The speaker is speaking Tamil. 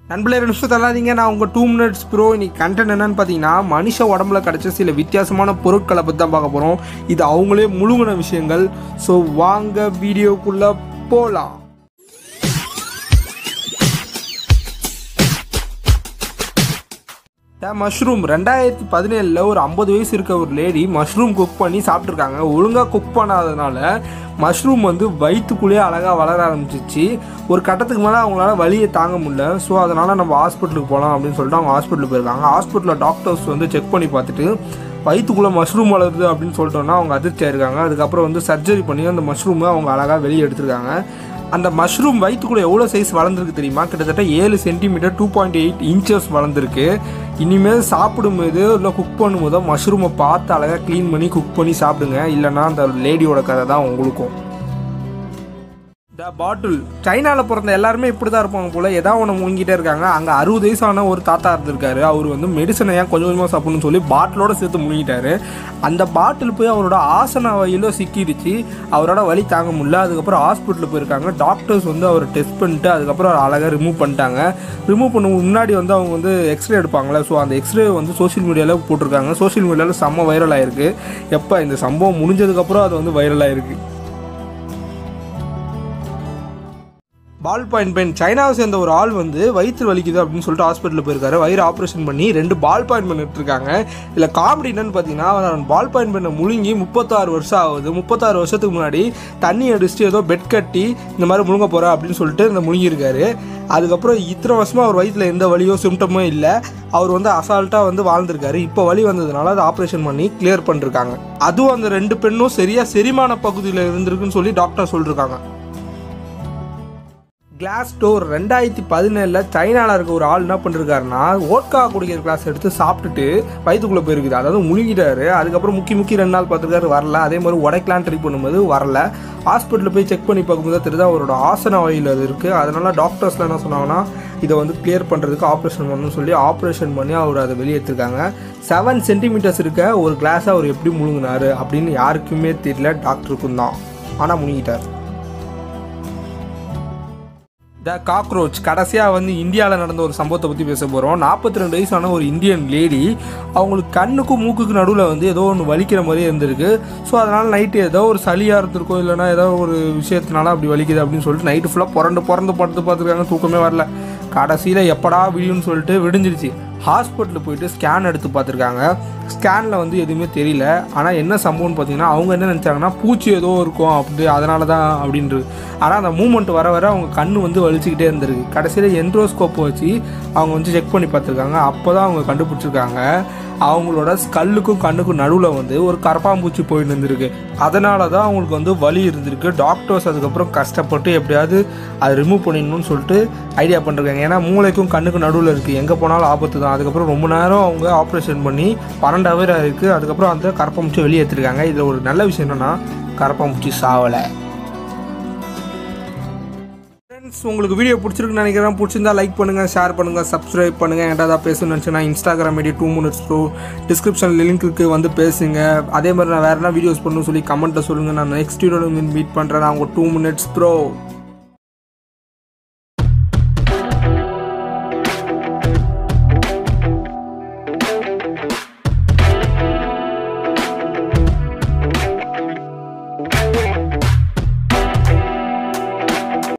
நண்பர்களே ரெண்டு நிமிஷம் தள்ளாதீங்க நான் உங்கள் டூ மினிட்ஸ் ப்ரோ இன்னைக்கு கண்டென்ட் என்னன்னு பார்த்தீங்கன்னா மனுஷ உடம்புல கிடைச்ச சில வித்தியாசமான பொருட்களை பற்றி தான் பார்க்க போகிறோம் இது அவங்களே முழுங்கின விஷயங்கள் ஸோ வாங்க வீடியோக்குள்ளே போகலாம் மஷ்ரூம் ரெண்டாயிரத்தி பதினேழில் ஒரு ஐம்பது வயசு இருக்க ஒரு லேடி மஷ்ரூம் குக் பண்ணி சாப்பிட்ருக்காங்க ஒழுங்காக குக் பண்ணாததுனால மஷ்ரூம் வந்து வயிற்றுக்குள்ளேயே அழகாக வளர ஆரம்பிச்சிச்சு ஒரு கட்டத்துக்கு மேலே அவங்களால வலியை தாங்க முடியல ஸோ அதனால் நம்ம ஹாஸ்பிட்டலுக்கு போகலாம் அப்படின்னு சொல்லிட்டு அவங்க ஹாஸ்பிட்டலுக்கு போயிருக்காங்க ஹாஸ்பிட்டலில் டாக்டர்ஸ் வந்து செக் பண்ணி பார்த்துட்டு வயிற்றுக்குள்ளே மஷ்ரூம் வளருது அப்படின்னு சொல்லிட்டோன்னா அவங்க அதிர்ச்சியாக இருக்காங்க அதுக்கப்புறம் வந்து சர்ஜரி பண்ணி அந்த மஷ்ரூமை அவங்க அழகாக வெளியே எடுத்திருக்காங்க அந்த மஷ்ரூம் வயிற்றுக்குள்ளே எவ்வளோ சைஸ் வளர்ந்துருக்கு தெரியுமா கிட்டத்தட்ட ஏழு centimetre two point eight inches வளர்ந்துருக்கு இனிமேல் சாப்பிடும்போது இல்லை குக் பண்ணும்போதோ மஷ்ரூமை பார்த்து அழகாக க்ளீன் பண்ணி குக் பண்ணி சாப்பிடுங்க இல்லைன்னா அந்த லேடியோட கதை தான் உங்களுக்கும் த பாட்டில் சைனாவில் பிறந்த எல்லாருமே இப்படி தான் இருப்பாங்க போல் ஏதாவது ஒன்று முங்கிட்டே இருக்காங்க அங்கே அறுபது வயசான ஒரு தாத்தா இருந்திருக்காரு அவர் வந்து மெடிசனை ஏன் கொஞ்சம் கொஞ்சமாக சாப்பிடணும்னு சொல்லி பாட்டிலோட சேர்த்து முழுங்கிட்டாரு அந்த பாட்டில் போய் அவரோட ஆசன வழியில் சிக்கிடுச்சு அவரோட வலி தாங்க முடியல அதுக்கப்புறம் ஹாஸ்பிட்டலில் போயிருக்காங்க டாக்டர்ஸ் வந்து அவர் டெஸ்ட் பண்ணிட்டு அதுக்கப்புறம் அவர் அழகாக ரிமூவ் பண்ணிட்டாங்க ரிமூவ் பண்ண முன்னாடி வந்து அவங்க வந்து எக்ஸ்ரே எடுப்பாங்களே ஸோ அந்த எக்ஸ்ரே வந்து சோஷியல் மீடியாவில் போட்டிருக்காங்க சோஷியல் மீடியாவில் செம்ம வைரல் ஆயிருக்கு எப்போ இந்த சம்பவம் முடிஞ்சதுக்கப்புறம் அது வந்து வைரல் ஆயிருக்கு பால் பாயிண்ட் பென் சைனாவை சேர்ந்த ஒரு ஆள் வந்து வயிற்று வலிக்குது அப்படின்னு சொல்லிட்டு ஹாஸ்பிட்டலில் போயிருக்காரு வயிறு ஆப்ரேஷன் பண்ணி ரெண்டு பால் பாயிண்ட் பென் எடுத்திருக்காங்க இதில் காமெடி என்னன்னு பார்த்தீங்கன்னா அவன் பால் பாயிண்ட் பெண்ணை முழுங்கி முப்பத்தாறு வருஷம் ஆகுது முப்பத்தாறு வருஷத்துக்கு முன்னாடி தண்ணி அடிச்சுட்டு ஏதோ பெட் கட்டி இந்த மாதிரி முழுங்க போகிறேன் அப்படின்னு சொல்லிட்டு இந்த முழுங்கியிருக்காரு அதுக்கப்புறம் இத்தனை வருஷமாக அவர் வயிற்றில் எந்த வலியோ சிம்டமும் இல்லை அவர் வந்து அசால்ட்டாக வந்து வாழ்ந்திருக்காரு இப்போ வலி வந்ததுனால அதை ஆப்ரேஷன் பண்ணி கிளியர் பண்ணிருக்காங்க அதுவும் அந்த ரெண்டு பெண்ணும் சரியாக செரிமான பகுதியில் இருந்திருக்குன்னு சொல்லி டாக்டர் சொல்லியிருக்காங்க கிளாஸ் டோர் ரெண்டாயிரத்தி பதினேழில் சைனாவில் இருக்க ஒரு ஆள் என்ன பண்ணிருக்காருன்னா ஓட்கா குடிக்கிற கிளாஸ் எடுத்து சாப்பிட்டுட்டு வயிற்றுக்குள்ளே போயிருக்குது அதாவது முழுங்கிட்டாரு அதுக்கப்புறம் முக்கி முக்கி ரெண்டு நாள் பார்த்துருக்காரு வரல அதே மாதிரி உடைக்கலாம் ட்ரை பண்ணும்போது வரல ஹாஸ்பிட்டலில் போய் செக் பண்ணி பார்க்கும்போது தெரியுது அவரோட ஆசன வழியில் அது இருக்குது அதனால டாக்டர்ஸ்லாம் என்ன சொன்னாங்கன்னா இதை வந்து கிளியர் பண்ணுறதுக்கு ஆப்ரேஷன் பண்ணணும்னு சொல்லி ஆப்ரேஷன் பண்ணி அவர் அதை வெளியேற்றிருக்காங்க செவன் சென்டிமீட்டர்ஸ் இருக்க ஒரு கிளாஸை அவர் எப்படி முழுங்கினாரு அப்படின்னு யாருக்குமே தெரியல டாக்டருக்கும் தான் ஆனால் முழுங்கிட்டார் த காக்ரோச் கடைசியாக வந்து இந்தியாவில் நடந்த ஒரு சம்பவத்தை பற்றி பேச போகிறோம் நாற்பத்தி ரெண்டு வயசான ஒரு இந்தியன் லேடி அவங்களுக்கு கண்ணுக்கும் மூக்குக்கு நடுவில் வந்து ஏதோ ஒன்று வலிக்கிற மாதிரியே இருந்திருக்கு ஸோ அதனால் நைட்டு ஏதோ ஒரு சளியாக இருந்திருக்கும் இல்லைனா ஏதோ ஒரு விஷயத்தினால அப்படி வலிக்குது அப்படின்னு சொல்லிட்டு நைட்டு ஃபுல்லாக புரண்டு புறந்து படுத்து பார்த்துருக்காங்க தூக்கமே வரல கடைசியில் எப்படா விடியும்னு சொல்லிட்டு விடிஞ்சிருச்சு ஹாஸ்பிட்டலில் போயிட்டு ஸ்கேன் எடுத்து பார்த்துருக்காங்க ஸ்கேனில் வந்து எதுவுமே தெரியல ஆனால் என்ன சம்பவம்னு பார்த்தீங்கன்னா அவங்க என்ன நினச்சாங்கன்னா பூச்சி ஏதோ இருக்கும் அப்படி அதனால தான் அப்படின்றது ஆனால் அந்த மூமெண்ட் வர வர அவங்க கண்ணு வந்து வலிச்சுக்கிட்டே இருந்திருக்கு கடைசியில் என்ட்ரோஸ்கோப்பை வச்சு அவங்க வந்து செக் பண்ணி பார்த்துருக்காங்க அப்போ தான் அவங்க கண்டுபிடிச்சிருக்காங்க அவங்களோட ஸ்கல்லுக்கும் கண்ணுக்கும் நடுவில் வந்து ஒரு கரப்பாம்பூச்சி போயிட்டு இருந்திருக்கு அதனால தான் அவங்களுக்கு வந்து வலி இருந்திருக்கு டாக்டர்ஸ் அதுக்கப்புறம் கஷ்டப்பட்டு எப்படியாவது அதை ரிமூவ் பண்ணிடணும்னு சொல்லிட்டு ஐடியா பண்ணிருக்காங்க ஏன்னா மூளைக்கும் கண்ணுக்கும் நடுவில் இருக்குது எங்கே போனாலும் ஆபத்து தான் அதுக்கப்புறம் ரொம்ப நேரம் அவங்க ஆப்ரேஷன் பண்ணி பன்னெண்டு அவர் இருக்குது அதுக்கப்புறம் அந்த கரப்பாம்பூச்சி வெளியே எடுத்துருக்காங்க இதில் ஒரு நல்ல விஷயம் என்னென்னா கரப்பாம்பூச்சி சாவலை ஃப்ரெண்ட்ஸ் உங்களுக்கு வீடியோ பிடிச்சிருக்குன்னு நினைக்கிறேன் பிடிச்சிருந்தா லைக் பண்ணுங்கள் ஷேர் பண்ணுங்கள் சப்ஸ்கிரைப் பண்ணுங்கள் என்கிட்ட ஏதாவது பேசணும்னு நினச்சினா Instagram ID two minutes bro description link இருக்குது வந்து பேசுங்க அதே மாதிரி நான் வேறு என்ன வீடியோஸ் பண்ணணும்னு சொல்லி கமெண்ட்டில் சொல்லுங்கள் நான் நெக்ஸ்ட் வீடியோவில் மீட் பண்ணுறேன் நான் உங்கள் டூ மினிட்ஸ் ப்ரோ